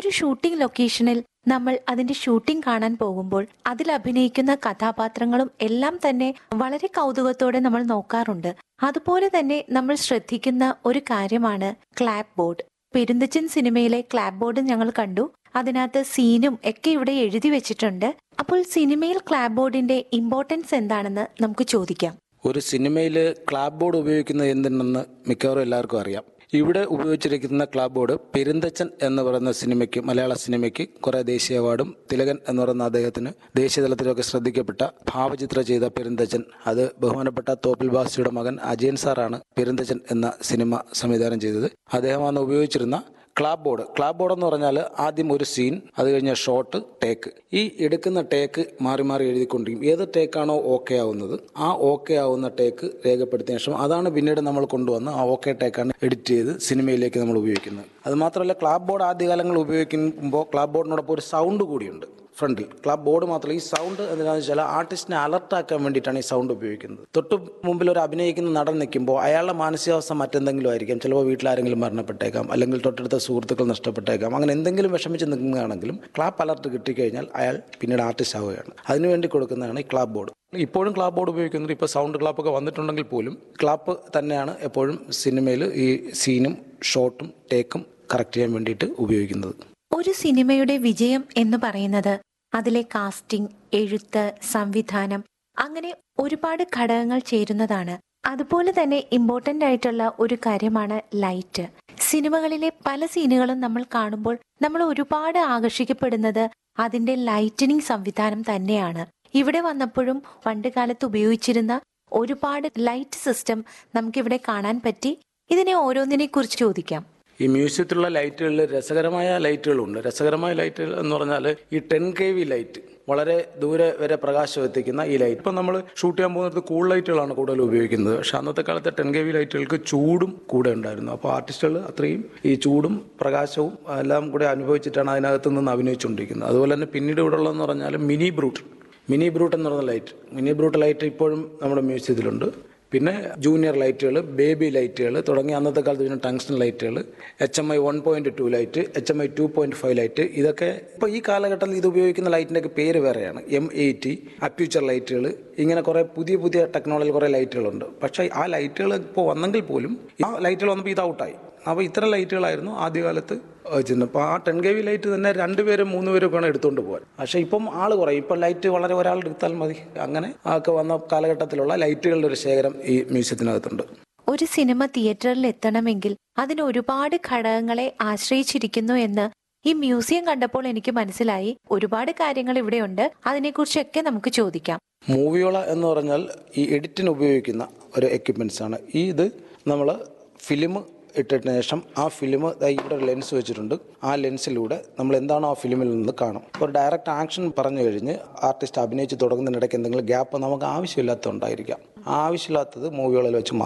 ഒരു ഷൂട്ടിംഗ് ലൊക്കേഷനിൽ നമ്മൾ അതിന്റെ ഷൂട്ടിംഗ് കാണാൻ പോകുമ്പോൾ അതിൽ അഭിനയിക്കുന്ന കഥാപാത്രങ്ങളും എല്ലാം തന്നെ വളരെ കൗതുകത്തോടെ നമ്മൾ നോക്കാറുണ്ട് അതുപോലെ തന്നെ നമ്മൾ ശ്രദ്ധിക്കുന്ന ഒരു കാര്യമാണ് ക്ലാപ്പ് ബോർഡ് പെരുന്തച്ചൻ സിനിമയിലെ ക്ലാപ്പ് ബോർഡ് ഞങ്ങൾ കണ്ടു അതിനകത്ത് സീനും ഒക്കെ ഇവിടെ എഴുതി വെച്ചിട്ടുണ്ട് അപ്പോൾ സിനിമയിൽ ക്ലാപ്പ് ബോർഡിന്റെ ഇമ്പോർട്ടൻസ് എന്താണെന്ന് നമുക്ക് ചോദിക്കാം ഒരു സിനിമയിൽ ക്ലാബ് ബോർഡ് ഉപയോഗിക്കുന്നത് എന്തിനെന്ന് മിക്കവാറും എല്ലാവർക്കും അറിയാം ഇവിടെ ഉപയോഗിച്ചിരിക്കുന്ന ക്ലാബ് ബോർഡ് പെരുന്തച്ചൻ എന്ന് പറയുന്ന സിനിമയ്ക്ക് മലയാള സിനിമയ്ക്ക് കുറെ ദേശീയ അവാർഡും തിലകൻ എന്ന് പറയുന്ന അദ്ദേഹത്തിന് ദേശീയ തലത്തിലൊക്കെ ശ്രദ്ധിക്കപ്പെട്ട ഭാവചിത്ര ചെയ്ത പെരുന്തച്ചൻ അത് ബഹുമാനപ്പെട്ട തോപ്പിൽ ബാസിയുടെ മകൻ അജയൻ സാറാണ് പെരുന്തച്ചൻ എന്ന സിനിമ സംവിധാനം ചെയ്തത് അദ്ദേഹമാണ് ഉപയോഗിച്ചിരുന്ന ക്ലാബ് ബോർഡ് ക്ലാബ് ബോർഡ് എന്ന് പറഞ്ഞാൽ ആദ്യം ഒരു സീൻ അത് കഴിഞ്ഞ ഷോട്ട് ടേക്ക് ഈ എടുക്കുന്ന ടേക്ക് മാറി മാറി എഴുതിക്കൊണ്ടിരിക്കും ഏത് ടേക്കാണോ ഓക്കെ ആവുന്നത് ആ ഓക്കെ ആവുന്ന ടേക്ക് രേഖപ്പെടുത്തിയ ശേഷം അതാണ് പിന്നീട് നമ്മൾ കൊണ്ടുവന്ന് ആ ഓക്കെ ടേക്കാണ് എഡിറ്റ് ചെയ്ത് സിനിമയിലേക്ക് നമ്മൾ ഉപയോഗിക്കുന്നത് അത് മാത്രമല്ല ക്ലാബ് ബോർഡ് ആദ്യകാലങ്ങൾ ഉപയോഗിക്കുമ്പോൾ ക്ലാബ് ബോർഡിനോടൊപ്പം ഒരു സൗണ്ട് കൂടിയുണ്ട് ഫ്രണ്ടിൽ ക്ലബ് ബോർഡ് മാത്രമല്ല ഈ സൗണ്ട് എന്താണെന്ന് വെച്ചാൽ ആർട്ടിസ്റ്റിനെ അലർട്ടാക്കാൻ വേണ്ടിയിട്ടാണ് ഈ സൗണ്ട് ഉപയോഗിക്കുന്നത് തൊട്ട് മുമ്പിൽ ഒരു അഭിനയിക്കുന്ന നടൻ നിൽക്കുമ്പോൾ അയാളുടെ മാനസികാവസ്ഥ മറ്റെന്തെങ്കിലും ആയിരിക്കാം ചിലപ്പോൾ വീട്ടിലാരെങ്കിലും മരണപ്പെട്ടേക്കാം അല്ലെങ്കിൽ തൊട്ടടുത്ത സുഹൃത്തുക്കൾ നഷ്ടപ്പെട്ടേക്കാം അങ്ങനെ എന്തെങ്കിലും വിഷമിച്ച് നിൽക്കുകയാണെങ്കിലും ക്ലാപ്പ് അലർട്ട് കിട്ടിക്കഴിഞ്ഞാൽ അയാൾ പിന്നീട് ആർട്ടിസ്റ്റ് ആവുകയാണ് അതിനുവേണ്ടി കൊടുക്കുന്നതാണ് ഈ ക്ലാബ് ബോർഡ് ഇപ്പോഴും ക്ലാപ്പ് ബോർഡ് ഉപയോഗിക്കുന്നുണ്ട് ഇപ്പോൾ സൗണ്ട് ക്ലാപ്പൊക്കെ വന്നിട്ടുണ്ടെങ്കിൽ പോലും ക്ലാപ്പ് തന്നെയാണ് എപ്പോഴും സിനിമയിൽ ഈ സീനും ഷോട്ടും ടേക്കും കറക്റ്റ് ചെയ്യാൻ വേണ്ടിയിട്ട് ഉപയോഗിക്കുന്നത് ഒരു സിനിമയുടെ വിജയം എന്ന് പറയുന്നത് അതിലെ കാസ്റ്റിംഗ് എഴുത്ത് സംവിധാനം അങ്ങനെ ഒരുപാട് ഘടകങ്ങൾ ചേരുന്നതാണ് അതുപോലെ തന്നെ ഇമ്പോർട്ടന്റ് ആയിട്ടുള്ള ഒരു കാര്യമാണ് ലൈറ്റ് സിനിമകളിലെ പല സീനുകളും നമ്മൾ കാണുമ്പോൾ നമ്മൾ ഒരുപാട് ആകർഷിക്കപ്പെടുന്നത് അതിന്റെ ലൈറ്റനിങ് സംവിധാനം തന്നെയാണ് ഇവിടെ വന്നപ്പോഴും പണ്ട് കാലത്ത് ഉപയോഗിച്ചിരുന്ന ഒരുപാട് ലൈറ്റ് സിസ്റ്റം നമുക്കിവിടെ കാണാൻ പറ്റി ഇതിനെ ഓരോന്നിനെ കുറിച്ച് ചോദിക്കാം ഈ മ്യൂസിയത്തിലുള്ള ലൈറ്റുകളിൽ രസകരമായ ലൈറ്റുകളുണ്ട് രസകരമായ ലൈറ്റുകൾ എന്ന് പറഞ്ഞാൽ ഈ ടെൻ കെ വി ലൈറ്റ് വളരെ ദൂരെ വരെ പ്രകാശം എത്തിക്കുന്ന ഈ ലൈറ്റ് ഇപ്പം നമ്മൾ ഷൂട്ട് ചെയ്യാൻ പോകുന്നത് കൂൾ ലൈറ്റുകളാണ് കൂടുതൽ ഉപയോഗിക്കുന്നത് പക്ഷെ അന്നത്തെ കാലത്ത് ടെൻ കെ വി ലൈറ്റുകൾക്ക് ചൂടും കൂടെ ഉണ്ടായിരുന്നു അപ്പോൾ ആർട്ടിസ്റ്റുകൾ അത്രയും ഈ ചൂടും പ്രകാശവും എല്ലാം കൂടെ അനുഭവിച്ചിട്ടാണ് അതിനകത്ത് നിന്ന് അഭിനയിച്ചുകൊണ്ടിരിക്കുന്നത് അതുപോലെ തന്നെ പിന്നീട് ഇവിടെ ഉള്ളതെന്ന് പറഞ്ഞാൽ മിനി ബ്രൂട്ട് മിനി ബ്രൂട്ട് എന്ന് പറയുന്ന ലൈറ്റ് മിനി ബ്രൂട്ട് ലൈറ്റ് ഇപ്പോഴും നമ്മുടെ മ്യൂസിയത്തിലുണ്ട് പിന്നെ ജൂനിയർ ലൈറ്റുകൾ ബേബി ലൈറ്റുകൾ തുടങ്ങി അന്നത്തെ കാലത്ത് പിന്നെ ടങ്സ്റ്റൺ ലൈറ്റുകൾ H M I one point two light H M I two point five light ഇതൊക്കെ ഇപ്പോൾ ഈ കാലഘട്ടത്തിൽ ഇത് ഉപയോഗിക്കുന്ന ലൈറ്റിൻ്റെയൊക്കെ പേര് വേറെയാണ് എം എയ്റ്റി അപ്യൂച്ചർ ലൈറ്റുകൾ ഇങ്ങനെ കുറേ പുതിയ പുതിയ ടെക്നോളജി കുറേ ലൈറ്റുകളുണ്ട് പക്ഷേ ആ ലൈറ്റുകൾ ഇപ്പോൾ വന്നെങ്കിൽ പോലും ആ ലൈറ്റുകൾ വന്നപ്പോൾ ഇത് ഔട്ടായി അപ്പോൾ ഇത്തരം ലൈറ്റുകളായിരുന്നു ആദ്യകാലത്ത് വെച്ചിരുന്നത് അപ്പോൾ ആ ടെൻ കെ വി ലൈറ്റ് തന്നെ രണ്ടുപേരും മൂന്ന് പേരും വേണം എടുത്തുകൊണ്ട് പോകാൻ പക്ഷേ ഇപ്പം ആൾ കുറയും ഇപ്പം ലൈറ്റ് വളരെ ഒരാൾ എടുത്താൽ മതി അങ്ങനെ ഒക്കെ വന്ന കാലഘട്ടത്തിലുള്ള ലൈറ്റുകളുടെ ഒരു ശേഖരം ഈ മ്യൂസിയത്തിനകത്തുണ്ട് ഒരു സിനിമ തിയേറ്ററിൽ എത്തണമെങ്കിൽ അതിന് ഒരുപാട് ഘടകങ്ങളെ ആശ്രയിച്ചിരിക്കുന്നു എന്ന് ഈ മ്യൂസിയം കണ്ടപ്പോൾ എനിക്ക് മനസ്സിലായി ഒരുപാട് കാര്യങ്ങൾ ഇവിടെയുണ്ട് അതിനെക്കുറിച്ചൊക്കെ നമുക്ക് ചോദിക്കാം മൂവിയോള എന്ന് പറഞ്ഞാൽ ഈ എഡിറ്റിന് ഉപയോഗിക്കുന്ന ഒരു എക്യുപ്മെൻറ്റ്സ് ആണ് ഈ ഇത് നമ്മൾ ഫിലിം ഇട്ടതിന് ശേഷം ആ ഫിലിം ഇവിടെ ഒരു ലെൻസ് വെച്ചിട്ടുണ്ട് ആ ലെൻസിലൂടെ നമ്മൾ എന്താണോ ആ ഫിലിമിൽ നിന്ന് കാണും ഒരു ഡയറക്റ്റ് ആക്ഷൻ പറഞ്ഞു കഴിഞ്ഞ് ആർട്ടിസ്റ്റ് അഭിനയിച്ച് തുടങ്ങുന്നതിനിടയ്ക്ക് എന്തെങ്കിലും ഗ്യാപ്പ് നമുക്ക് ആവശ്യമില്ലാത്തതുണ്ടായിരിക്കാം ആവശ്യമില്ലാത്തത് മൂവികളിൽ വെച്ച്